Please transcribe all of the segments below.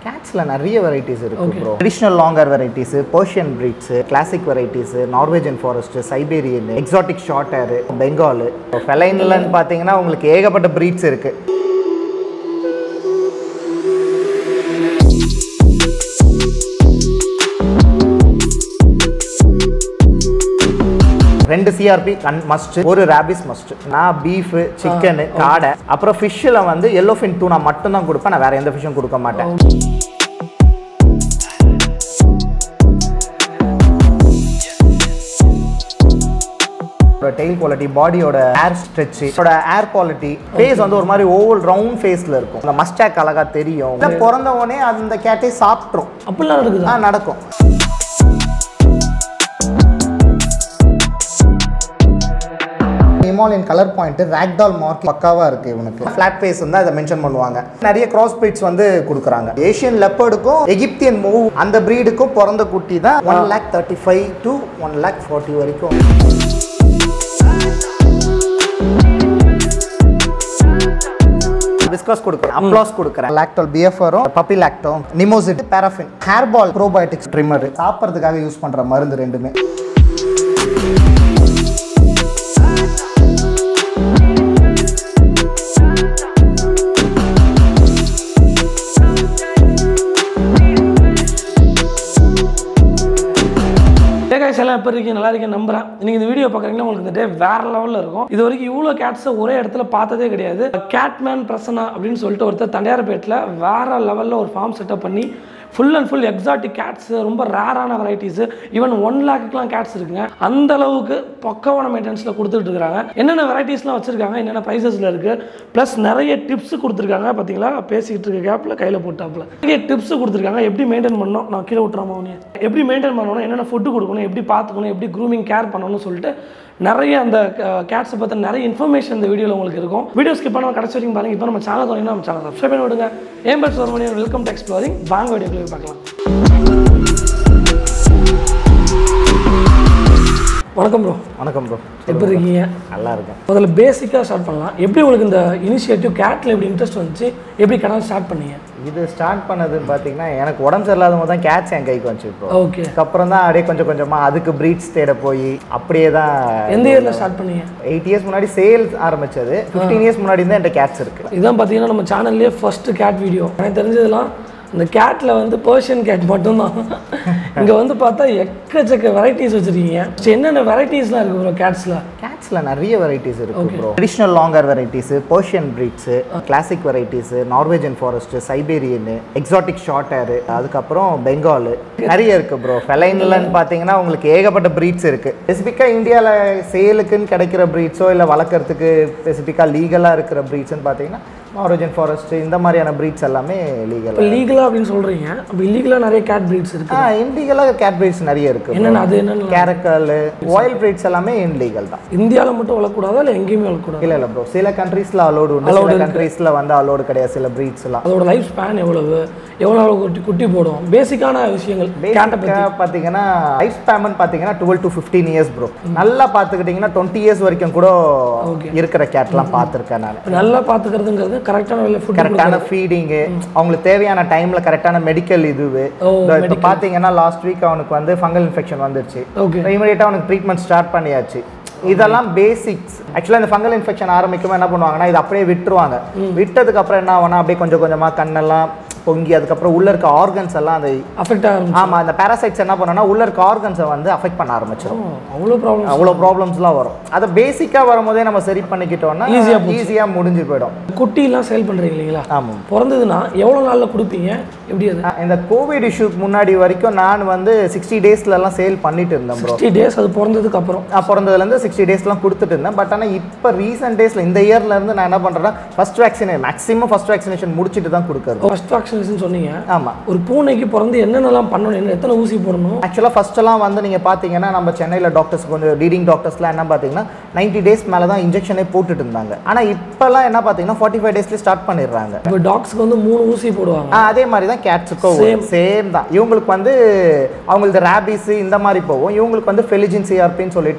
கேட்ஸில் நிறைய வெரைட்டிஸ் இருக்கு bro traditional longer varieties Persian breeds classic varieties Norwegian forest Siberian exotic short hair Bengal ஃபெலைன்லன்னு பார்த்தீங்கன்னா உங்களுக்கு ஏகப்பட்ட பிரீட்ஸ் இருக்கு ரெண்டு சிஆர்பி கன் மஸ்ட் ஒரு ரேபிஸ் மஸ்ட் நான் பீஃப் சிக்கனு காடை அப்புறம் ஃபிஷ்ஷில் வந்து எல்லோ ஃபின் டூனா மட்டும் தான் கொடுப்பேன் நான் வேற எந்த ஃபிஷ்ஷும் கொடுக்க மாட்டேன் டெயில் குவாலிட்டி பாடியோட ஏர் ஸ்ட்ரெச் இதோட ஏர் குவாலிட்டி ஃபேஸ் வந்து ஒரு மாதிரி ஓவல் ரவுண்ட் ஃபேஸ்ல இருக்கும் இந்த மஸ்டாக் அழகா தெரியும் இல்ல பிறந்த உடனே அந்த கேட்டே சாப்பிட்ரும் அப்படிலாம் நடக்குதா ஆ நடக்கும் Himalayan colour point ragdoll mark பக்காவா இருக்கு இவனுக்கு ஃபிளாட் ஃபேஸ் வந்து அதை மென்ஷன் பண்ணுவாங்க நிறைய கிராஸ் பிரீட்ஸ் வந்து கொடுக்குறாங்க ஏஷியன் லெப்பர்டுக்கும் எகிப்தியன் மூவ் அந்த பிரீடுக்கும் பிறந்த குட்டி தான் one lakh thirty five to one lakh forty வரைக்கும் விஸ்காஸ் கொடுக்குறேன் அப்ளாஸ் கொடுக்குறேன் லாக்டோல் பிஎஃப்ஆரும் பப்பி லாக்டோம் நிமோசிட் paraffin hair ball probiotics trimmer சாப்பிட்றதுக்காக யூஸ் பண்ற மருந்து ரெண்டுமே ஏகாய்ஸ் எல்லாம் எப்படி இருக்கீங்க நல்லா இருக்கேன் நம்புறேன் நீங்கள் இந்த வீடியோ பார்க்குறீங்கன்னா உங்களுக்கு இந்த டே வேற லெவலில் இருக்கும் இது வரைக்கும் இவ்வளோ கேட்ஸை ஒரே இடத்துல பார்த்ததே கிடையாது கேட்மேன் பிரசனா அப்படின்னு சொல்லிட்டு ஒருத்தர் தண்டையார்பேட்டில் வேற லெவலில் ஒரு ஃபார்ம் செட்டப் பண்ணி full and full exotic cats ரொம்ப ரேரான வெரைட்டிஸ் ஈவன் ஒன் லேக்குலாம் கேட்ஸ் இருக்குங்க அந்த அளவுக்கு பக்கவான மெயின்டெனன்ஸில் கொடுத்துட்டு இருக்காங்க என்னென்ன வெரைட்டிஸ்லாம் வச்சிருக்காங்க என்னென்ன ப்ரைஸஸில் இருக்குது ப்ளஸ் நிறைய டிப்ஸ் கொடுத்துருக்காங்க பார்த்தீங்களா பேசிக்கிட்டு இருக்க கேப்பில் கையில் போட்டாப்புல நிறைய டிப்ஸ் கொடுத்துருக்காங்க எப்படி மெயின்டைன் பண்ணணும் நான் கீழே விட்டுறாம உடனே எப்படி மெயின்டைன் பண்ணணும் என்னென்ன ஃபுட்டு கொடுக்கணும் எப்படி பார்த்துக்கணும் எப்படி க்ரூமிங் கேர் பண்ணணும்னு சொல்லிட்டு நிறைய அந்த கேட்ஸை பற்றி நிறைய இன்ஃபர்மேஷன் இந்த வீடியோவில் உங்களுக்கு இருக்கும் வீடியோ ஸ்கிப் பண்ணாம கடைசி வரைக்கும் பாருங்க இப்போ நம்ம சேனல் வந்தீங்கன்னா நம்ம சேனல் சப்ஸ்கிரைப் பண்ணி விடுங்க ஏன் பட் ஒரு மணி வெல்கம் டு எக்ஸ்ப்ளோரிங் வாங்க வீடியோக்குள்ளே போய் பார்க்கலாம் வணக்கம் ப்ரோ வணக்கம் ப்ரோ எப்படி இருக்கீங்க நல்லா இருக்கேன் முதல்ல பேசிக்காக ஸ்டார்ட் பண்ணலாம் எப்படி உங்களுக்கு இந்த இனிஷியேட்டிவ் கேட்டில் எப்படி இன்ட்ரெஸ்ட் வந்துச்சு எப்படி கடை ஸ்டார்ட் பண்ணீங்க இது ஸ்டார்ட் பண்ணதுன்னு பார்த்தீங்கன்னா எனக்கு உடம்பு சரியில்லாத தான் கேட்ஸ் என் கைக்கு வந்துச்சு இப்போ ஓகே அதுக்கப்புறம் தான் அப்படியே கொஞ்சம் கொஞ்சமாக அதுக்கு பிரீட்ஸ் தேட போய் அப்படியே தான் எந்த இயரில் ஸ்டார்ட் பண்ணீங்க எயிட் இயர்ஸ் முன்னாடி சேல்ஸ் ஆரம்பிச்சது ஃபிஃப்டீன் இயர்ஸ் முன்னாடி தான் என்கிட்ட கேட்ஸ் இருக்கு இதான் பார்த்தீங்கன்னா நம்ம சேனல்லே ஃபர்ஸ்ட் கேட் வீடியோ எனக்கு தெரிஞ்சதெல்லாம் இந்த கேட்டில் வந்து பர்ஷியன் கேட் மட்டும்தான் இங்கே வந்து பார்த்தா எக்கச்சக்க வெரைட்டிஸ் வச்சுருக்கீங்க சரி, என்னென்ன வெரைட்டிஸ்லாம் இருக்குது ப்ரோ கேட்ஸில் கேட்ஸில் நிறைய வெரைட்டிஸ் இருக்கு bro traditional longer varieties Persian breeds classic varieties Norwegian forest Siberian exotic short hair அதுக்கப்புறம் பெங்கால் நிறைய இருக்கு ப்ரோ ஃபெலைன்லன்னு பார்த்தீங்கன்னா உங்களுக்கு ஏகப்பட்ட பிரீட்ஸ் இருக்கு ஸ்பெசிஃபிக்காக இந்தியாவில் சேலுக்குன்னு கிடைக்கிற பிரீட்ஸோ இல்லை வளர்க்குறதுக்கு ஸ்பெசிஃபிக்காக லீகலாக இருக்கிற பிரீட்ஸ்னு பார்த்தீங்கன்னா நார்வேஜன் ஃபாரஸ்ட் இந்த மாதிரியான பிரீட்ஸ் எல்லாமே லீகல் இப்போ லீகலாக அப்படின்னு சொல்கிறீங்க அப்போ இல்லீகலாக நிறைய கேட் ப்ரீட்ஸ் இருக்கு ஆ இன்லீகலாக கேட் பிரீட்ஸ் நிறைய இருக்கு என்னென்ன அது என்னென்ன கேரக்கல் ஆயில் பிரீட்ஸ் எல்லாமே இன்லீகல் தான் இந்தியாவில் மட்டும் வளர்க்கக்கூடாதா இல்லை எங்கேயுமே வளர்க்கக்கூடாது இல்ல இல்ல ப்ரோ சில கண்ட்ரீஸ்ல அலோடு உண்டு சில கண்ட்ரீஸ்ல வந்து அலோடு கிடையாது சில பிரீட்ஸ் எல்லாம் அதோட லைஃப் ஸ்பேன் எவ்வளவு எவ்வளோ குட்டி குட்டி போடும் பேசிக்கான விஷயங்கள் கேட்டை பற்றி பேசிக்கா பாத்தீங்கன்னா லைஃப் ஸ்பேமன் பாத்தீங்கன்னா twelve to fifteen years bro நல்லா பாத்துக்கிட்டீங்கன்னா டுவெண்ட்டி இயர்ஸ் வரைக்கும் கூட இருக்கிற கேட்லாம் பார்த்துருக்கேன் நான் நல்லா பார்த்துக்கிறதுங்கிறது கரெக்டான வேலை ஃபுட் கரெக்டான ஃபீடிங்கு அவங்களுக்கு தேவையான டைம்ல கரெக்டான மெடிக்கல் இதுவு ஓ, இப்போ பாத்தீங்கன்னா லாஸ்ட் வீக் அவனுக்கு வந்து ஃபங்கல் இன்ஃபெக்ஷன் வந்துருச்சு ஓகே இமீடியட்டாக அவனுக்கு ட்ரீட்மெண்ட் ஸ்டார்ட் பண்ணியாச்சு இதெல்லாம் பேசிக்ஸ் ஆக்சுவலாக இந்த ஃபங்கல் இன்ஃபெக்ஷன் ஆரம்பிக்கும் என்ன பண்ணுவாங்கன்னா இது அப்படியே விட்டுருவாங்க விட்டதுக்கு அப்புறம் என்ன ஆகும்னா அப்படியே கொஞ்சம் கொஞ்சமாக கண்ணெல்லாம் பொங்கி அதுக்கப்புறம் உள்ள இருக்க ஆர்கன்ஸ் எல்லாம் அதை அஃபெக்ட் ஆகும் ஆமா அந்த பேராசைட்ஸ் என்ன பண்ணுன்னா உள்ள இருக்க ஆர்கன்ஸை வந்து அஃபெக்ட் பண்ண ஆரம்பிச்சிடும் அவ்வளோ ப்ராப்ளம் அவ்வளோ ப்ராப்ளம்ஸ்லாம் வரும் அதை பேசிக்காக வரும்போதே நம்ம சரி பண்ணிக்கிட்டோம்னா Easy-ஆ ஈஸியாக முடிஞ்சு போயிடும் குட்டிலாம் சேல் பண்ணுறீங்க இல்லைங்களா ஆமாம் பிறந்ததுன்னா எவ்வளோ நாளில் கொடுப்பீங்க எப்படி அது இந்த கோவிட் இஷ்யூக்கு முன்னாடி வரைக்கும் நான் வந்து சிக்ஸ்டி டேஸ்லலாம் சேல் பண்ணிட்டு இருந்தேன் ப்ரோ சிக்ஸ்டி டேஸ் அது பிறந்ததுக்கு அப்புறம் நான் பிறந்ததுலேருந்து சிக்ஸ்டி டேஸ்லாம் கொடுத்துட்டு இருந்தேன் பட் ஆனால் இப்போ ரீசெண்ட் டேஸில் இந்த இயர்ல இருந்து நான் என்ன பண்ணுறேன்னா first vaccination maximum first vaccination முடிச்சுட்டு தான் கொடுக்கறது ஃபர்ஸ்ட் வேக்சினேஷன் சொன்னீங்க ஆமாம் ஒரு பூனைக்கு பிறந்து என்னென்னலாம் பண்ணணும் என்ன எத்தனை ஊசி போடணும் ஆக்சுவலாக ஃபர்ஸ்டெல்லாம் வந்து நீங்கள் பார்த்தீங்கன்னா நம்ம சென்னையில் டாக்டர்ஸ் கொஞ்சம் லீடிங் டாக்டர்ஸ்லாம் என்ன பார்த்தீங்கன்னா நைன்டி டேஸ் மேலே தான் இன்ஜெக்ஷனே போட்டுட்டு இருந்தாங்க ஆனால் இப்போல்லாம் என்ன பார்த்தீங்கன்னா ஃபார்ட்டி ஃபைவ் டேஸ்லேயே ஸ்டார்ட் பண்ணிடுறாங்க இப்போ டாக்ஸ்க்கு வந்து மூணு ஊசி போடுவாங்க ஆ, அதே மாதிரி தான் கேட்ஸுக்கும் சேம் தான் இவங்களுக்கு வந்து அவங்களுக்கு ரேபிஸ் இந்த மாதிரி போகும் இவங்களுக்கு வந்து ஃபெலிஜின் சிஆர்பின்னு சொல்லிட்டு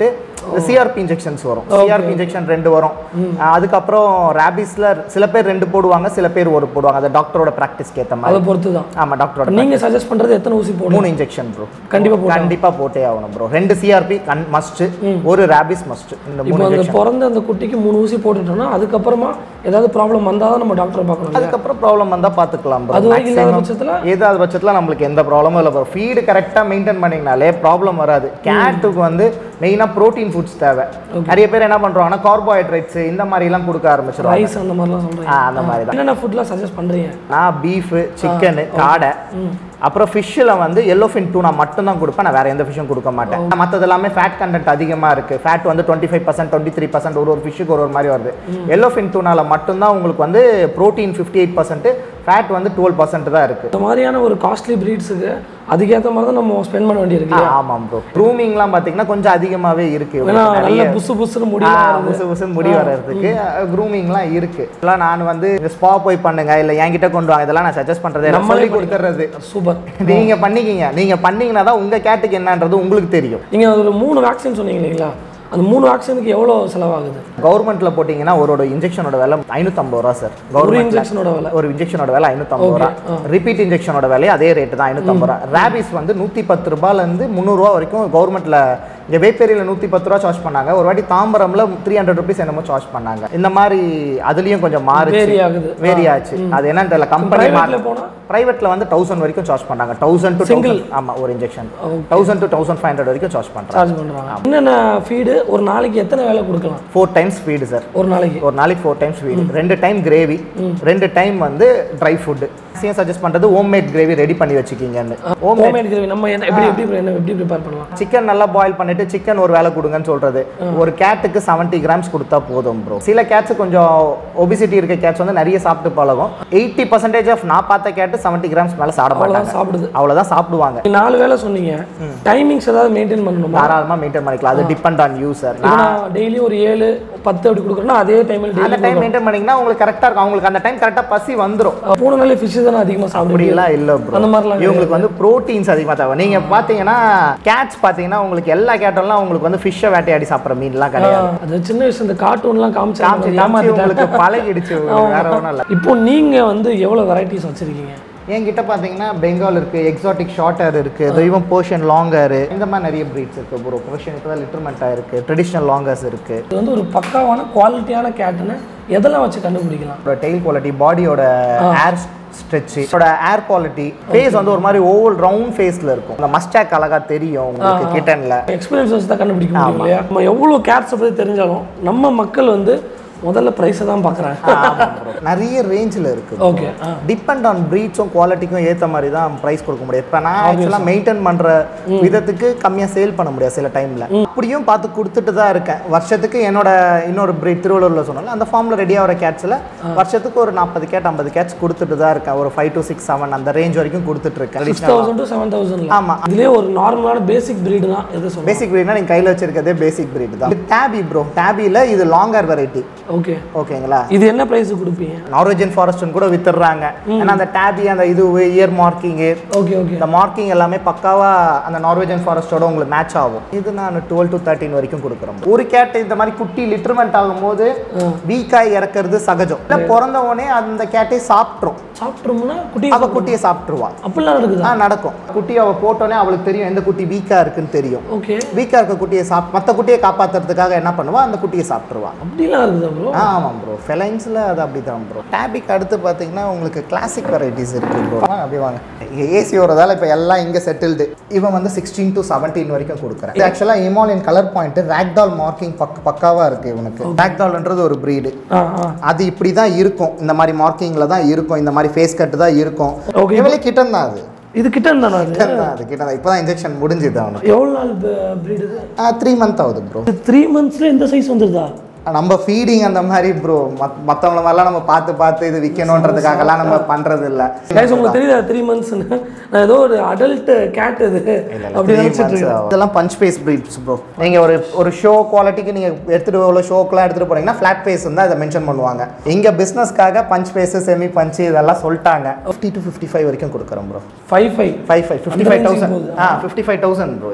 சிஆர்பி இன்ஜெக்ஷன்ஸ் வரும் சிஆர்பி இன்ஜெக்ஷன் ரெண்டு வரும் ஆஹ் அதுக்கப்புறம் ரேபிஸ்ல சில பேர் ரெண்டு போடுவாங்க சில பேர் ஒரு போடுவாங்க அது டாக்டரோட ப்ராக்டிஸ்க்கு ஏற்ற மாதிரி அதை பொறுத்து தான் ஆமா டாக்டரோட நீங்க சஜஸ்ட் பண்றது எத்தனை ஊசி போடணும் மூணு இன்ஜெக்ஷன் ப்ரோ கண்டிப்பா போடணும் கண்டிப்பா போட்டே ஆகணும் ப்ரோ ரெண்டு சிஆர்பி கண் மஸ்ட் ஒரு ரேபிஸ் மஸ்ட் இந்த மூணு இப்போ அந்த இன்ஜெக்ஷன் பிறந்த அந்த குட்டிக்கு மூணு ஊசி போட்டுட்டோம்னா அதுக்கப்புறமா ஏதாவது ப்ராப்ளம் வந்தால் தான் நம்ம டாக்டரை பார்க்கணும் இல்லையா? அதுக்கப்புறம் ப்ராப்ளம் வந்தா பாத்துக்கலாம் bro. அது வரைக்கும் இல்லாத Maximum பட்சத்தில் ஏதாவது பட்சத்தில் நம்மளுக்கு எந்த ப்ராப்ளமும் இல்லை ப்ரோ ஃபீடு கரெக்டாக மெயின்டைன் பண்ணிங்கனாலே ப்ராப்ளம் வராது கேட்டுக்கு வந்து மெயினாக ப்ரோட்டீன் ஃபுட்ஸ் தேவை நிறைய பேர் என்ன பண்ணுறாங்கன்னா கார்போஹைட்ரேட்ஸ் இந்த மாதிரிலாம் கொடுக்க ஆரம்பிச்சிருவாங்க ரைஸ் அந்த மாதிரிலாம் சொல்கிறீங்க ஆ, அந்த மாதிரி தான் என்னென்ன ஃபுட்லாம் சஜஸ்ட் பண்ணுறீங்க நான் பீஃபு சிக்கனு காடை அப்புறம் ஃபிஷ்ஷில் வந்து எல்லோஃபின் டூனா மட்டும்தான் கொடுப்பேன் நான் வேற எந்த ஃபிஷ்ஷும் கொடுக்க மாட்டேன் மற்றது எல்லாமே ஃபேட் கண்டென்ட் அதிகமாக இருக்கு ஃபேட் வந்து twenty five percent twenty three percent ஒரு ஒரு ஃபிஷ்ஷுக்கு ஒரு ஒரு மாதிரி வருது எல்லோஃபின் டூனால மட்டும்தான் உங்களுக்கு வந்து protein fifty eight percent fat வந்து டுவெல் பர்சன்ட் தான் இருக்கு இந்த மாதிரியான ஒரு காஸ்ட்லி ப்ரீட்ஸுக்கு அதுக்கேற்ற மாதிரி தான் நம்ம ஸ்பெண்ட் பண்ண வேண்டியிருக்கு இல்லையா? ஆமாம் ப்ரோ க்ரூமிங்லாம் பார்த்தீங்கன்னா கொஞ்சம் அதிகமாகவே இருக்கு ஏன்னா உங்களுக்கு நல்ல நிறைய புசு புசுன்னு ஆ, முடியும் புசு புசுன்னு முடி வர்றதுக்கு க்ரூமிங்லாம் இருக்கு இதெல்லாம் நான் வந்து ஸ்பா போய் பண்ணுங்க இல்லை என்கிட்ட கொண்டு வாங்க இதெல்லாம் நான் சஜஸ்ட் பண்றதே நம்மளே நம்மளே கொடுத்துறது சூப்பர் நீங்க பண்ணிக்கிங்க நீங்க பண்ணீங்கன்னா தான் உங்க கேட்டுக்கு என்னன்றது உங்களுக்கு தெரியும் நீங்கள் ஒரு மூணு வேக்சின் சொன்னீங்க இல்லைங்களா அந்த மூணு வேக்சினுக்கு எவ்வளோ செலவாகுது கவர்மெண்ட்ல போட்டிங்கன்னா ஒரு இன்ஜெக்ஷனோட விலை ஐநூற்றம்பது ரூபா சார் ஒரு கவர்மெண்ட் இன்ஜெக்ஷனோட விலை ஒரு இன்ஜெக்ஷனோட விலை ஐநூற்றம்பது ரூபா ரிப்பீட் இன்ஜெக்ஷனோட விலை அதே ரேட்டு தான் ஐநூற்றம்பது ரூபா ரேபிஸ் வந்து நூற்றி பத்து ரூபாயிலேருந்து முந்நூறுரூவா வரைக்கும் கவர்மெண்ட்ல இங்கே வேப்பேரியில் நூற்றி பத்து ரூபா சார்ஜ் பண்ணாங்க ஒரு வாட்டி தாம்பரம்ல த்ரீ ஹண்ட்ரட் ருபீஸ் என்னமோ சார்ஜ் பண்ணாங்க இந்த மாதிரி அதுலயும் கொஞ்சம் மாறுச்சு வேரி ஆகுது வேரி ஆச்சு அது என்னன்னு தெரியல கம்பெனி ப்ரைவேட்ல போனால் பிரைவேட்ல வந்து தௌசண்ட் வரைக்கும் சார்ஜ் பண்ணாங்க தௌசண்ட் டு Single? ஆமா ஒரு injection thousand two thousand five hundred வரைக்கும் சார்ஜ் பண்றாங்க சார்ஜ் பண்ணுறாங்க என்னென்ன ஃபீடு ஒரு நாளைக்கு எத்தனை வேலை கொடுக்கலாம் ஃபோர் டைம்ஸ் ஃபீடு சார் ஒரு நாளைக்கு ஒரு நாளைக்கு ஃபோர் டைம்ஸ் ஃபீடு ரெண்டு டைம் கிரேவி ரெண்டு டைம் வந்து ட்ரை ஃபுட்டு மேக்ஸிமம் சஜஸ்ட் பண்றது ஹோம்மேட் கிரேவி ரெடி பண்ணி வச்சுக்கிங்கன்னு ஹோம்மேட் ஹோம்மேட் கிரேவி நம்ம என்ன எப்படி எப்படி என்ன எப்படி ப்ரிப்பேர் பண்ணலாம் சிக்கன் நல்லா பாயில் பண்ணிட்டு சிக்கன் ஒரு வேலை கொடுங்கன்னு சொல்றது ஒரு கேட்டுக்கு 70 கிராம்ஸ் கொடுத்தா போதும் ப்ரோ சில கேட்ஸ் கொஞ்சம் ஒபிசிட்டி இருக்க கேட்ஸ் வந்து நிறைய சாப்பிட்டு பழகும் எயிட்டி பர்சன்டேஜ் ஆஃப் நான் பார்த்த கேட்டு 70 கிராம்ஸ் மேல சாப்பிட அவ்வளோதான் மாட்டாங்க சாப்பிடுது அவ்வளவுதான் சாப்பிடுவாங்க நீங்க நாலு வேலை சொன்னீங்க டைமிங்ஸ் ஏதாவது மெயின்டைன் பண்ணணுமா தாராளமா மெயின்டைன் பண்ணிக்கலாம் அது டிபெண்ட் ஆன் யூ சார் இப்போ நான் டெய்லி ஒரு ஏழு பத்து அப்படி கொடுக்குறேன்னா அதே டைமில் அந்த டெய்லி டைம் மெயின்டைன் பண்ணீங்கன்னா உங்களுக்கு கரெக்டா இருக்கும் அவங்களுக்கு அந்த டைம் கரெக்டா பசி வந்துரும் மூணு நாளே ஃபிஷ் தானே அதிகமாக சாப்பிடுவீங்க அப்படிலாம் இல்ல ப்ரோ அந்த மாதிரிலாம் இவங்களுக்கு வந்து ப்ரோட்டீன்ஸ் அதிகமா தேவை நீங்க பாத்தீங்கன்னா கேட்ஸ் பாத்தீங்கன்னா உங்களுக்கு எல்லா கேட்டெல்லாம் உங்களுக்கு வந்து ஃபிஷ்ஷை வேட்டையாடி சாப்பிட்ற மீன்லாம் கிடையாது அது சின்ன வயசு இந்த கார்ட்டூன்லாம் காமிச்சு காமிச்சு காமிச்சு உங்களுக்கு பழகிடுச்சு வேற ஒன்றும் இல்லை இப்போ நீங்க வந்து எவ்வளவு வெரைட்டிஸ் வச்சிருக்கீங்க என்கிட்ட பார்த்தீங்கன்னா பெங்கால் இருக்கு எக்ஸாட்டிக் ஷார்ட் ஹேர் இருக்கு தெய்வம் போர்ஷன் லாங் ஹேர் இந்த மாதிரி நிறைய ப்ரீட்ஸ் இருக்கு ப்ரோ போர்ஷன் இப்போ தான் லிட்டர்மெண்ட் இருக்கு ட்ரெடிஷ்னல் லாங் ஹேர்ஸ் இருக்கு இது வந்து ஒரு பக்காவான குவாலிட்டியான கேட்டுன்னு எதெல்லாம் வச்சு கண்டுபிடிக்கலாம் டெயில் குவாலிட்டி பாடியோட ஏர் ஸ்ட்ரெச் இதோட ஏர் குவாலிட்டி ஃபேஸ் வந்து ஒரு மாதிரி ஓவல் ரவுண்ட் ஃபேஸ்ல இருக்கும் அந்த மஸ்டாக் அழகா தெரியும் உங்களுக்கு கிட்டன்ல எக்ஸ்பீரியன்ஸ் வச்சு தான் கண்டுபிடிக்க முடியும் இல்லையா நம்ம எவ்வளோ கேட்ஸை பற்றி தெரிஞ்சாலும் நம்ம மக்கள் வந்து முதல்ல ப்ரைஸை தான் பார்க்குறாங்க நிறைய ரேஞ்சில் இருக்கு ஓகே ஆ டிபெண்ட் ஆன் ப்ரீட்ஸும் குவாலிட்டிக்கும் ஏற்ற மாதிரி தான் ப்ரைஸ் கொடுக்க முடியும் இப்போ நான் ஆக்சுவலாக மெயின்டைன் பண்ணுற விதத்துக்கு கம்மியாக சேல் பண்ண முடியாது சில டைமில் அப்படியும் பார்த்து கொடுத்துட்டு தான் இருக்கேன் வருஷத்துக்கு என்னோட இன்னொரு ப்ரீட் திருவள்ளூரில் சொன்னால அந்த ஃபார்மில் ரெடி ஆகிற கேட்ஸில் வருஷத்துக்கு ஒரு நாற்பது கேட் ஐம்பது கேட்ஸ் கொடுத்துட்டு தான் இருக்கேன் ஒரு ஃபைவ் டு சிக்ஸ் செவன் அந்த ரேஞ்ச் வரைக்கும் கொடுத்துட்டு இருக்கேன் six thousand to seven thousand ஆமா. இதுலேயே ஒரு நார்மலான பேசிக் breed தான் எது சொல்லுங்கள் பேசிக் ப்ரீட்னா நீங்கள் கையில் வச்சிருக்கிறதே பேசிக் ப்ரீட் தான் டேபி ப்ரோ டேபியில் இது லாங்கர் வெரைட்டி ஓகே ஓகேங்களா இது என்ன ப்ரைஸ் கொடுப்பீங்க நார்வேஜன் ஃபாரஸ்ட்னு கூட வித்துடுறாங்க ஏன்னா அந்த டேபி அந்த இது இயர் மார்க்கிங்கு ஓகே ஓகே இந்த மார்க்கிங் எல்லாமே பக்காவா அந்த நார்வேஜன் ஃபாரஸ்டோட உங்களுக்கு மேட்ச் ஆகும் இது நான் டுவெல் டு தேர்ட்டின் வரைக்கும் கொடுக்குறோம் ஒரு கேட் இந்த மாதிரி குட்டி லிட்டர்மெண்ட் ஆகும்போது வீக்காய் இறக்குறது சகஜம் இல்லை பிறந்த உடனே அந்த கேட்டை சாப்பிட்ரும் சாப்பிட்றோம்னா குட்டி அவ குட்டியை சாப்பிட்ருவா அப்படிலாம் நடக்குதா ஆ நடக்கும் குட்டி அவ போட்டோன்னே அவளுக்கு தெரியும் எந்த குட்டி வீக்கா இருக்குன்னு தெரியும் ஓகே வீக்கா இருக்க குட்டியை சாப் மற்ற குட்டியை காப்பாத்துறதுக்காக என்ன பண்ணுவா அந்த குட்டியை சாப்பிட்ருவா அப்படிலாம் இருக்குதா ப்ரோ ஆ ஆமாம் ப்ரோ ஃபெலைன்ஸில் அது அப்படி தான் ப்ரோ டேபிக் அடுத்து பார்த்தீங்கன்னா உங்களுக்கு கிளாசிக் வெரைட்டிஸ் இருக்குது ப்ரோ அப்படியே வாங்க ஏசி வரதால இப்போ எல்லாம் இங்கே செட்டில்டு இவன் வந்து சிக்ஸ்டீன் டு செவன்டீன் வரைக்கும் கொடுக்குறேன் இது ஆக்சுவலாக Himalayan colour point ragdoll marking பக் பக்காவாக இருக்குது இவனுக்கு ரேக்டால்ன்றது ஒரு ப்ரீடு ஆ ஆ அது இப்படி தான் இருக்கும் இந்த மாதிரி மார்க்கிங்கில் தான் இருக்கும் இந்த மாதிரி ஃபேஸ் கட்டு தான் இருக்கும் Okay. இவளே கிட்டன் தான் அது இது கிட்ட தானே அது கிட்டன் தான் அது கிட்டன் தான் இப்போ தான் இன்ஜெக்ஷன் முடிஞ்சுது அவனுக்கு எவ்வளோ நாள் ப்ரீடு இது த்ரீ மந்த் ஆகுது ப்ரோ த்ரீ மந்த்ஸ்ல இந்த சைஸ் வந்துருதா நம்ம ஃபீடிங் அந்த மாதிரி ப்ரோ மற்றவங்கள மாதிரிலாம் நம்ம பார்த்து பார்த்து இது விற்கணுன்றதுக்காகலாம் நம்ம பண்ணுறது இல்லை கைஸ் உங்களுக்கு தெரியுதா த்ரீ மந்த்ஸ்னு நான் ஏதோ ஒரு அடல்ட் கேட் இது அப்படி நினச்சிட்டு இருக்கேன் இதெல்லாம் பஞ்ச் ஃபேஸ் பிரீட்ஸ் ப்ரோ நீங்கள் ஒரு ஒரு ஷோ குவாலிட்டிக்கு நீங்கள் எடுத்துகிட்டு உள்ள ஷோக்கெலாம் எடுத்துகிட்டு போனீங்கன்னா ஃப்ளாட் ஃபேஸ் தான் இதை மென்ஷன் பண்ணுவாங்க இங்கே பிஸ்னஸ்க்காக பஞ்ச் ஃபேஸு செமி பஞ்சு இதெல்லாம் சொல்லிட்டாங்க ஃபிஃப்டி டு ஃபிஃப்டி ஃபைவ் வரைக்கும் கொடுக்குறோம் bro five five five five fifty அந்த ஃபைவ் range தௌசண்ட் போகுது. ஆ ஃபிஃப்டி ஃபைவ் தௌசண்ட் ப்ரோ இதெல்லாம்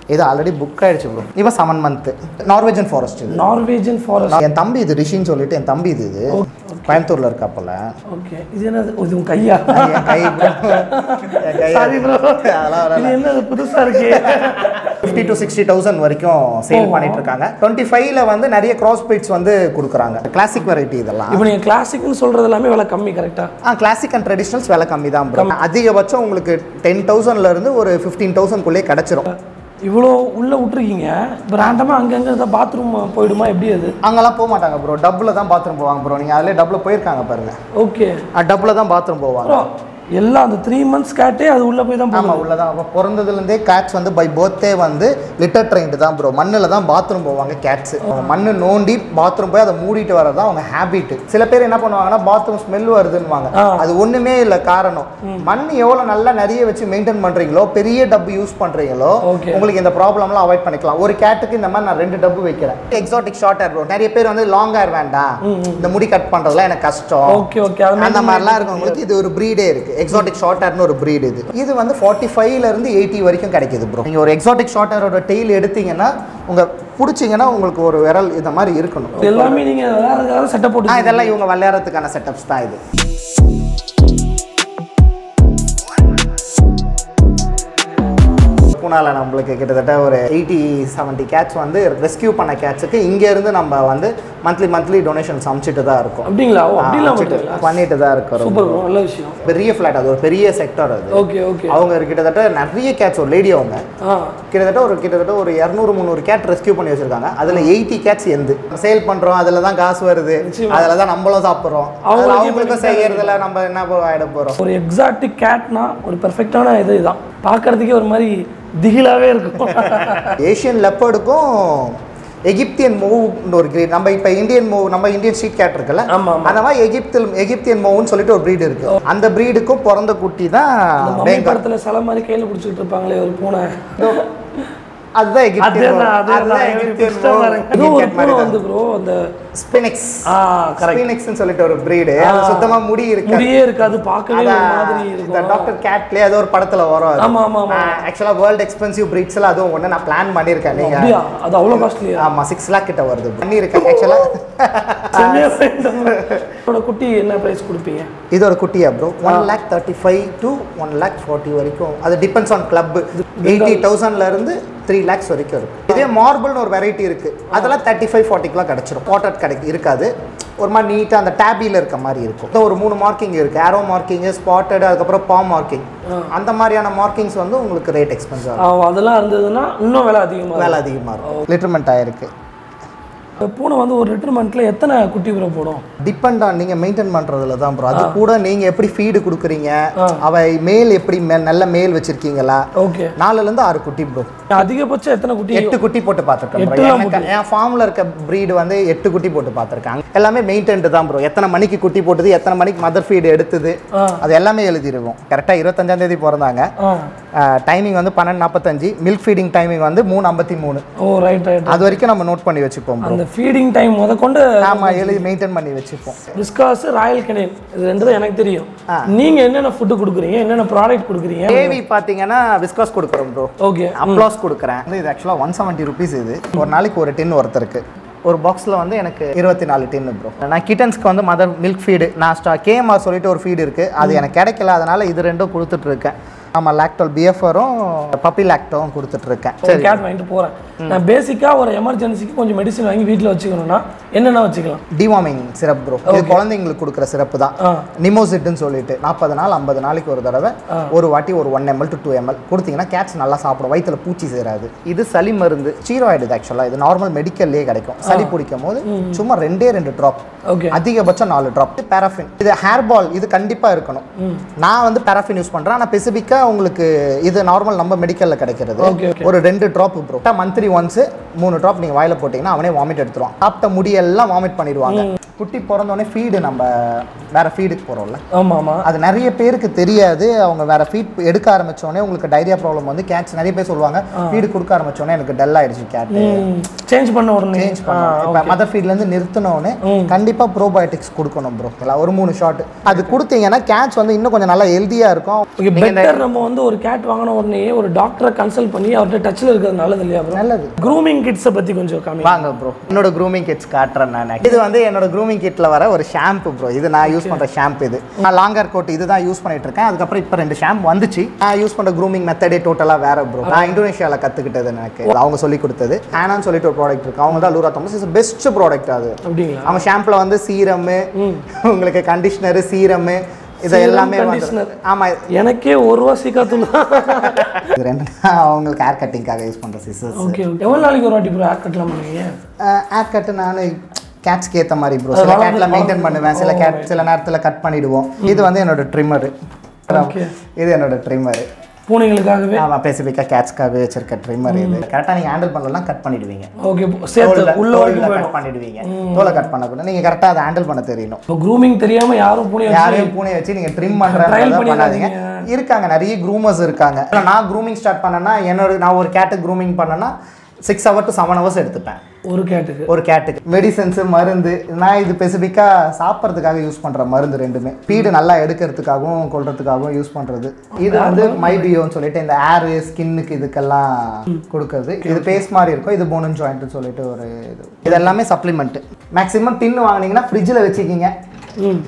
இது ஆல்ரெடி புக் ஆயிடுச்சு ப்ரோ இவன் செவன் மந்த் நார்வேஜன் ஃபாரஸ்ட் இது நார்வேஜன் ஃபாரஸ்ட் என் தம்பி இது ரிஷின்னு சொல்லிட்டு என் தம்பி இது இது கோயம்புத்தூர்ல இருக்காப்பல ஓகே இது என்னது ஓ, இது உன் கையா என் கை என் கை சாரி ப்ரோ அதெல்லாம் இது என்னது புதுசா இருக்கு ஃபிஃப்டி டு சிக்ஸ்டி தௌசண்ட் வரைக்கும் சேல் பண்ணிட்டு இருக்காங்க டுவெண்ட்டி ஃபைவ்ல வந்து நிறைய கிராஸ் பீட்ஸ் வந்து கொடுக்குறாங்க கிளாசிக் வெரைட்டி இதெல்லாம் இப்போ நீங்க கிளாசிக்னு சொல்றது எல்லாமே விலை கம்மி கரெக்டா ஆ கிளாசிக் அண்ட் ட்ரெடிஷனல்ஸ் விலை கம்மி தான் ப்ரோ அதிகபட்சம் உங்களுக்கு டென் தௌசண்ட்ல இருந்து ஒரு ஃபிஃப்டீன் தௌசண்ட்குள்ளேயே கிடச்சிரும் இவ்வளோ உள்ள விட்டுருக்கீங்க இப்போ ரேண்டமாக அங்கங்கே ஏதாவது பாத்ரூம் போயிடுமா எப்படி அது அங்கெல்லாம் போக மாட்டாங்க ப்ரோ டப்பில் தான் பாத்ரூம் போவாங்க ப்ரோ நீங்கள் அதிலே டப்பில் போயிருக்காங்க பாருங்க ஓகே டப்பில் தான் பாத்ரூம் போவாங்க ப்ரோ எல்லாம் அந்த த்ரீ மந்த்ஸ் கேட்டே அது உள்ள போய் தான் போகும் ஆமாம் உள்ளதான் அப்போ பிறந்ததுலேருந்தே கேட்ஸ் வந்து பை பர்த்டே வந்து லிட்டர் ட்ரெயின்டு தான் ப்ரோ மண்ணில் தான் பாத்ரூம் போவாங்க கேட்ஸ் மண்ணு நோண்டி பாத்ரூம் போய் அதை மூடிட்டு வரது தான் அவங்க ஹேபிட் சில பேர் என்ன பண்ணுவாங்கன்னா பாத்ரூம் ஸ்மெல் வருதுன்னுவாங்க ஆ. அது ஒன்றுமே இல்லை காரணம் மண் எவ்வளோ நல்லா நிறைய வச்சு மெயின்டைன் பண்ணுறீங்களோ பெரிய டப்பு யூஸ் பண்ணுறீங்களோ Okay. உங்களுக்கு இந்த ப்ராப்ளம்லாம் அவாய்ட் பண்ணிக்கலாம் ஒரு கேட்டுக்கு இந்த மாதிரி நான் ரெண்டு டப்பு வைக்கிறேன் எக்ஸாட்டிக் ஷார்ட் ஹேர் ப்ரோ நிறைய பேர் வந்து லாங் ஹேர் வேண்டாம் இந்த முடி கட் பண்ணுறதுலாம் எனக்கு கஷ்டம் ஓகே ஓகே அது அந்த மாதிரிலாம் இருக்கவங்களுக்கு இது ஒரு ப்ரீடே இருக்கு எக்ஸாட்டிக் ஷார்ட் ஹேர்னு ஒரு ப்ரீடு இது இது வந்து ஃபார்ட்டி ஃபைவ்ல இருந்து எயிட்டி வரைக்கும் கிடைக்குது ப்ரோ நீங்க ஒரு எக்ஸாட்டிக் ஷார்ட் ஹேரோட டெய்ல் எடுத்தீங்கன்னா உங்க பிடிச்சிங்கன்னா உங்களுக்கு ஒரு விரல் இந்த மாதிரி இருக்கணும் இது எல்லாமே நீங்க வேற செட்டப் ஆ போட்டு இதெல்லாம் இவங்க விளையாடுறதுக்கான செட்டப்ஸ் தான் இது பூனால நம்மளுக்கு கிட்டத்தட்ட ஒரு எயிட்டி செவன்ட்டி கேட்ச் வந்து ரெஸ்கியூ பண்ண கேட்சுக்கு இருந்து நம்ம வந்து மந்த்லி மந்த்லி டொனேஷன்ஸ் அமுச்சிட்டு தான் இருக்கோம் அப்படிங்களா ஓ ஆ, அப்படிலாம் அமுச்சிட்டு- பண்ணுறீங்களா பண்ணிட்டு தான் இருக்கிறோம் சூப்பர் ப்ரோ நல்ல விஷயம் பெரிய ஃப்ளாட் அது ஒரு பெரிய செக்டர் அது ஓகே ஓகே அவங்க கிட்டத்தட்ட நிறைய கேட்ஸ் ஒரு லேடி அவங்க ஆ கிட்டத்தட்ட ஒரு கிட்டத்தட்ட ஒரு இரநூறு முந்நூறு கேட் ரெஸ்கியூ பண்ணி வச்சிருக்காங்க அதுல எயிட்டி கேட்ஸ் எந்து சேல் பண்றோம் அதுல தான் காசு வருது நிச்சயமா. அதுல தான் நம்மளும் சாப்பிட்றோம் அவங்களுக்கு அவங்களுக்கும் செய்யறதுல நம்ம என்ன போ- ஆயிட போறோம் ஒரு எக்ஸாக்டிக் கேட்னா ஒரு பெர்ஃபெக்டான இது இதுதான் பார்க்கறதுக்கே ஒரு மாதிரி திகிலாவே இருக்கும் ஏஷியன் லெப்பர்டுக்கும் எகிப்தியன் மூவ்னு ஒரு கிரீட் நம்ம இப்போ இந்தியன் மூவ் நம்ம இந்தியன் ஸ்ட்ரீட் கேட் இருக்குல்ல ஆமா ஆமா அந்த மாதிரி எகிப்தில் எகிப்தியன் மூவ்னு சொல்லிட்டு ஒரு breed இருக்கு அந்த ப்ரீடுக்கும் பிறந்த குட்டி தான் மம்மி பெங்கால் படத்துல சில மாதிரி கையில பிடிச்சிட்டு இருப்பாங்களே ஒரு பூனை அதுதான் எகிப்தியன் அதேதான் mole. அதேதான் அதுதான் எப்படி எகிப்தியன் twist ஆ பாருங்க. ஏதோ ஒரு பூனை வந்து ப்ரோ அந்த ஸ்பினிக்ஸ் ஆ கரெக்ட் ஸ்பீனிக்ஸ்னு சொல்லிட்டு ஒரு பிரீடு அது சுத்தமா முடி இருக்கு முடியே இருக்காது பார்க்கவே ஒரு மாதிரி இந்த இருக்கும் டாக்டர் கேட்லயே ஏதோ ஒரு படத்துல வரும் அது. ஆமா ஆமா ஆமா நான் ஆக்சுவலா வேர்ல்ட் எக்ஸ்பென்சிவ் பிரீட்ஸ்ல அதுவும் ஒண்ணு நான் பிளான் பண்ணியிருக்கேன் நீங்க அப்படியா அது அவ்வளோ காஸ்ட்லியா ஆமா சிக்ஸ் லேக் கிட்ட வருது பண்ணியிருக்கேன் ஆக்சுவலா என்னோட குட்டி என்ன ப்ரைஸ் கொடுப்பீங்க இதோட குட்டியா bro one lakh thirty five to one lakh forty வரைக்கும் அது டிபெண்ட்ஸ் ஆன் கிளப் எயிட்டி தௌசண்ட்ல இருந்து த்ரீ லேக்ஸ் வரைக்கும் இருக்கு இதே மார்பிள்னு ஒரு வெரைட்டி இருக்கு அதெல்லாம் தேர்ட்டி ஃபைவ் ஃபார்ட்டிக்குலாம் கிடைச்சிரும் பாட்டட் கிடைக்கு இருக்காது ஒரு மாதிரி நீட்டாக அந்த டேபியில் இருக்க மாதிரி இருக்கும் இதோ ஒரு மூணு மார்க்கிங் இருக்கு ஆரோ மார்க்கிங் ஸ்பாட்டட் அதுக்கப்புறம் பா மார்க்கிங் அந்த மாதிரியான மார்க்கிங்ஸ் வந்து உங்களுக்கு ரேட் எக்ஸ்பென்சிவ் ஆகும் அதெல்லாம் இருந்ததுன்னா இன்னும் விலை அதிகமாக வேலை அதிகமாக இருக்கும் லிட்டர்மெண்ட் ஆயிருக்கு பூனை வந்து ஒரு லிட்டர்மெண்ட்டில் எத்தனை குட்டி ப்ரோ போடும் டிபெண்ட் ஆன் நீங்கள் மெயின்டைன் பண்ணுறதுல தான் ப்ரோ அது கூட நீங்கள் எப்படி ஃபீடு கொடுக்குறீங்க அவ மேல் எப்படி மே நல்ல மேல் வச்சிருக்கீங்களா ஓகே நாலுலேருந்து ஆறு குட்டி ப்ரோ அதிகபட்சம் எத்தனை குட்டி எட்டு குட்டி போட்டு பார்த்துருக்கேன் bro. எட்டுலாம் எனக்கு என் ஃபார்மில் இருக்க ப்ரீடு வந்து எட்டு குட்டி போட்டு பார்த்துருக்காங்க எல்லாமே மெயின்டைன்டு தான் ப்ரோ எத்தனை மணிக்கு குட்டி போட்டது எத்தனை மணிக்கு மதர் ஃபீடு எடுத்தது ஆ. அது எல்லாமே எழுதிருவோம் கரெக்டாக இருபத்தஞ்சாம் தேதி பிறந்தாங்க ஆ டைமிங் வந்து பன்னெண்டு நாற்பத்தஞ்சு மில்க் ஃபீடிங் டைமிங் வந்து மூணு ஐம்பத்தி மூணு ஓ ரைட் ரைட் அது வரைக்கும் நம்ம நோட் பண்ணி வச்சுப்போம் ப்ரோ அந்த ஃபீடிங் டைம் முத கொண்டு ஆமாம் எழுதி மெயின்டைன் பண்ணி வச்சுப்போம் பிஸ்காஸ் ராயல் கெனேன் இது ரெண்டு தான் எனக்கு தெரியும் நீங்க என்னென்ன ஃபுட்டு கொடுக்குறீங்க என்னென்ன ப்ராடக்ட் கொடுக்குறீங்க தேவி பார்த்தீங்கன்னா விஸ்காஸ் கொடுக்குறோம் ப்ரோ ஓகே அப்ளாஸ் கொடுக்குறேன் இது ஆக்சுவலாக ஒன் செவன்ட்டி ருபீஸ் இது ஒரு நாளைக்கு ஒரு டின் ஒருத்தருக்கு ஒரு பாக்ஸில் வந்து எனக்கு இருபத்தி நாலு டின்னு ப்ரோ நான் கிட்டன்ஸ்க்கு வந்து மதர் மில்க் ஃபீடு நான் ஸ்டா கேஎம்ஆர் சொல்லிட்டு ஒரு ஃபீடு இருக்குது அது எனக்கு கிடைக்கல அதனால் இது ரெண்டும் கொடுத்துட்ருக்கேன் ஆமாம் லாக்டோல் பிஎஃப்ஆரும் பப்பி லாக்டோவும் கொடுத்துட்ருக்கேன் ஒரு கேட் வாங்கிட்டு போறேன் நான் பேசிக்கா ஒரு எமர்ஜென்சிக்கு கொஞ்சம் மெடிசன் வாங்கி வீட்டில் வச்சுக்கணும்னா என்னென்ன வச்சுக்கலாம் டிவார்மிங் சிரப் ப்ரோ இது குழந்தைங்களுக்கு கொடுக்குற சிறப்பு தான் ஆ நிமோசிட்னு சொல்லிட்டு நாற்பது நாள் ஐம்பது நாளைக்கு ஒரு தடவை ஒரு வாட்டி ஒரு one ML to two ML கொடுத்தீங்கன்னா கேட்ஸ் நல்லா சாப்பிடும் வயிற்றுல பூச்சி சேராது இது சளி மருந்து ஸ்டீராய்டு இது ஆக்சுவலாக இது நார்மல் மெடிக்கல்லே கிடைக்கும் சளி பிடிக்கும் போது சும்மா ரெண்டே ரெண்டு ட்ராப் ஓகே அதிகபட்சம் நாலு ட்ராப் பேராஃபின் இது ஹேர் பால் இது கண்டிப்பாக இருக்கணும் நான் வந்து பேராஃபின் யூஸ் பண்ணுறேன் ஆனால் ஸ்பெசிஃபிக்காக உங்களுக்கு இது நார்மல் நம்ம மெடிக்கலில் கிடைக்கிறது ஓகே ஓகே ஒரு ரெண்டு ட்ராப் ப்ரோ மந்த்லி ஒன்ஸு மூணு ட்ராப் நீங்கள் வாயில போட்டிங்கன்னா அவனே வாமிட் எடுத்துருவான் சாப்பிட்ட முடியெல்லாம் வாமிட் பண்ணிடுவாங்க குட்டி பிறந்தோடனே ஃபீடு நம்ம வேற ஃபீடுக்கு போகிறோம்ல ஆமாம் ஆமாம் அது நிறைய பேருக்கு தெரியாது அவங்க வேற ஃபீட் எடுக்க ஆரம்பிச்சோடனே உங்களுக்கு டைரியா ப்ராப்ளம் வந்து கேட்ஸ் நிறைய பேர் சொல்லுவாங்க ஃபீடு கொடுக்க ஆரம்பிச்சோடனே எனக்கு டல் ஆயிடுச்சு கேட் சேஞ்ச் பண்ண உடனே சேஞ்ச் பண்ணோம் இப்போ மதர் ஃபீட்லேருந்து நிறுத்தினோடனே கண்டிப்பாக ப்ரோபயோட்டிக்ஸ் கொடுக்கணும் ப்ரோ ஒரு மூணு ஷாட் அது கொடுத்தீங்கன்னா கேட்ஸ் வந்து இன்னும் கொஞ்சம் நல்லா ஹெல்த்தியாக இருக்கும் ஓகே பெட்டர் நம்ம வந்து ஒரு கேட் வாங்கின உடனே ஒரு டாக்டரை கன்சல்ட் பண்ணி அவர்கிட்ட டச்சில் இருக்கிறது நல்லது இல்லையா ப்ரோ நல்லது க்ரூமிங் கிட்ஸை பற்றி கொஞ்சம் காமி வாங்க ப்ரோ என்னோட க்ரூமிங் கிட்ஸ் காட்டுறேன் நான் இது வந்து என்னோட க்ரூமிங் கிட்ல வர ஒரு ஷாம்பு ப்ரோ இது நான் யூஸ் பண்ற ஷாம்பு இது நான் லாங்கர் கோட் இதுதான் யூஸ் பண்ணிட்டு இருக்கேன் அதுக்கப்புறம் இப்போ ரெண்டு ஷாம்பு வந்துச்சு நான் யூஸ் பண்ற க்ரூமிங் மெத்தடே டோட்டலா வேற ப்ரோ நான் இந்தோனேஷியால கத்துக்கிட்டது எனக்கு அவங்க சொல்லி கொடுத்தது ஹேனான்னு சொல்லிட்டு ஒரு ப்ராடக்ட் இருக்கு அவங்க தான் Laura Thomas is best product அது அப்படிங்களா அவங்க ஷாம்புல வந்து சீரமு உங்களுக்கு கண்டிஷனர் சீரமு இது Serum, எல்லாமே conditioner. வந்து ஆமா எனக்கே ஒரு ரூபா சீக்காத்தூள் இது ரெண்டு நான் அவங்களுக்கு ஹேர் கட்டிங்காக யூஸ் பண்ற சிசர்ஸ் ஓகே ஓகே எவ்வளோ நாளைக்கு ஒரு வாட்டி ப்ரோ ஹேர் கட்லாம் பண்ணுவீங்க ஹேர் கட்டு நான் கேட்ஸ்க்கு ஏற்ற மாதிரி ப்ரோ சில கேட்ல மெயின்டைன் பண்ணுவேன் சில கேட் சில நேரத்தில் கட் பண்ணிடுவோம் இது வந்து என்னோட ட்ரிம்மரு Okay. இது என்னோட ட்ரிம்மரு பூனைங்களுக்காகவே ஆமாம் ஸ்பெசிஃபிக்காக கேட்ஸ்க்காகவே வச்சிருக்க ட்ரிம்மர் இது கரெக்டாக நீங்கள் ஹேண்டில் பண்ணலாம் கட் பண்ணிடுவீங்க ஓகே சேர்த்து உள்ள வரைக்கும் கட் போயிடும் பண்ணிடுவீங்க தோலை கட் பண்ணக்கூடாது நீங்கள் கரெக்டாக அதை ஹேண்டில் பண்ண தெரியணும் இப்போ க்ரூமிங் தெரியாம யாரும் பூனை யாரையும் பூனை வச்சு நீங்கள் ட்ரிம் Trial பண்ணுறத பண்ணிடாதீங்க. பண்ணாதீங்க இருக்காங்க நிறைய க்ரூமர்ஸ் இருக்காங்க இல்ல, நான் க்ரூமிங் ஸ்டார்ட் பண்ணேன்னா என்னோட நான் ஒரு கேட்டு க்ரூமிங் பண்ணேன்னா six hour to seven hours எடுத்துப்பேன் ஒரு கேட்டுக்கு ஒரு கேட்டுக்கு மெடிசன்ஸ் மருந்து நான் இது ஸ்பெசிஃபிக்காக சாப்பிட்றதுக்காக யூஸ் பண்ணுற மருந்து ரெண்டுமே ஃபீடு நல்லா எடுக்கிறதுக்காகவும் கொள்றதுக்காகவும் யூஸ் பண்ணுறது இது வந்து மைபியோன்னு சொல்லிட்டு இந்த ஏரு ஸ்கின்னுக்கு இதுக்கெல்லாம் கொடுக்கறது இது பேஸ்ட் மாதிரி இருக்கும் இது போனன் ஜாயிண்ட்னு சொல்லிட்டு ஒரு இது இது எல்லாமே சப்ளிமெண்ட் மேக்ஸிமம் டின்னு வாங்குனீங்கன்னா ஃப்ரிட்ஜில் வச்சுக்கிங்க ம்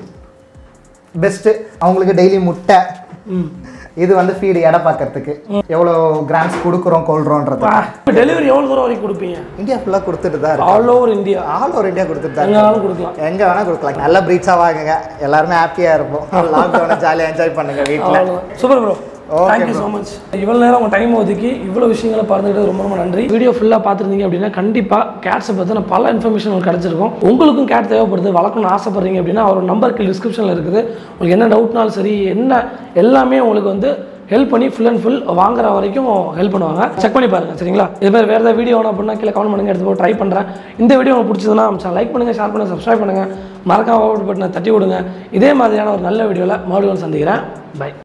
பெஸ்ட்டு அவங்களுக்கு டெய்லி முட்டை ம் இது வந்து ஃபீடு எடை பார்க்கறதுக்கு எவ்வளோ கிராம்ஸ் கொடுக்குறோம் கொள்றோன்றது டெலிவரி எவ்வளோ தூரம் வரைக்கும் கொடுப்பீங்க இந்தியா ஃபுல்லாக கொடுத்துட்டு தான் இருக்கு all over India all over India கொடுத்துட்டு தான் இருக்கு. எங்கேனாலும் கொடுக்கலாம் எங்க வேணா கொடுக்கலாம் நல்ல பிரீட்ஸாக வாங்குங்க எல்லாருமே ஹாப்பியா இருப்போம் லாக்டவுனை ஜாலியாக என்ஜாய் பண்ணுங்க வீட்டில் அவ்வளோதான் super bro thank you so much இவ்வளோ நேரம் உங்கள் டைம் ஒதுக்கி இவ்வளோ விஷயங்களை பார்த்துக்கிட்டு ரொம்ப ரொம்ப நன்றி வீடியோ ஃபுல்லாக பார்த்துருந்தீங்க அப்படின்னா கண்டிப்பாக கேட்ஸை பற்றின பல இன்ஃபர்மேஷன் உங்களுக்கு கிடச்சிருக்கும் உங்களுக்கும் கேட் தேவைப்படுது வளர்க்கணும்னு ஆசைப்படுறீங்க அப்படின்னா அவரோட நம்பருக்கு டிஸ்கிரிப்ஷனில் இருக்குது உங்களுக்கு என்ன டவுட்னாலும் சரி என்ன எல்லாமே உங்களுக்கு வந்து ஹெல்ப் பண்ணி ஃபுல் அண்ட் ஃபுல் வாங்குற வரைக்கும் ஹெல்ப் பண்ணுவாங்க செக் பண்ணி பாருங்க சரிங்களா இது மாதிரி வேறு ஏதாவது வீடியோ வேணும் அப்படின்னா கீழே கமெண்ட் பண்ணுங்க எடுத்து போய் ட்ரை பண்ணுறேன் இந்த வீடியோ உங்களுக்கு பிடிச்சதுன்னா லைக் பண்ணுங்கள் ஷேர் பண்ணுங்கள் சப்ஸ்கிரைப் பண்ணுங்கள் மறக்காம பட்டனை தட்டி விடுங்க இதே மாதிரியான ஒரு நல்ல வீடியோவில் மறுபடியும் சந்திக்கிறேன் பை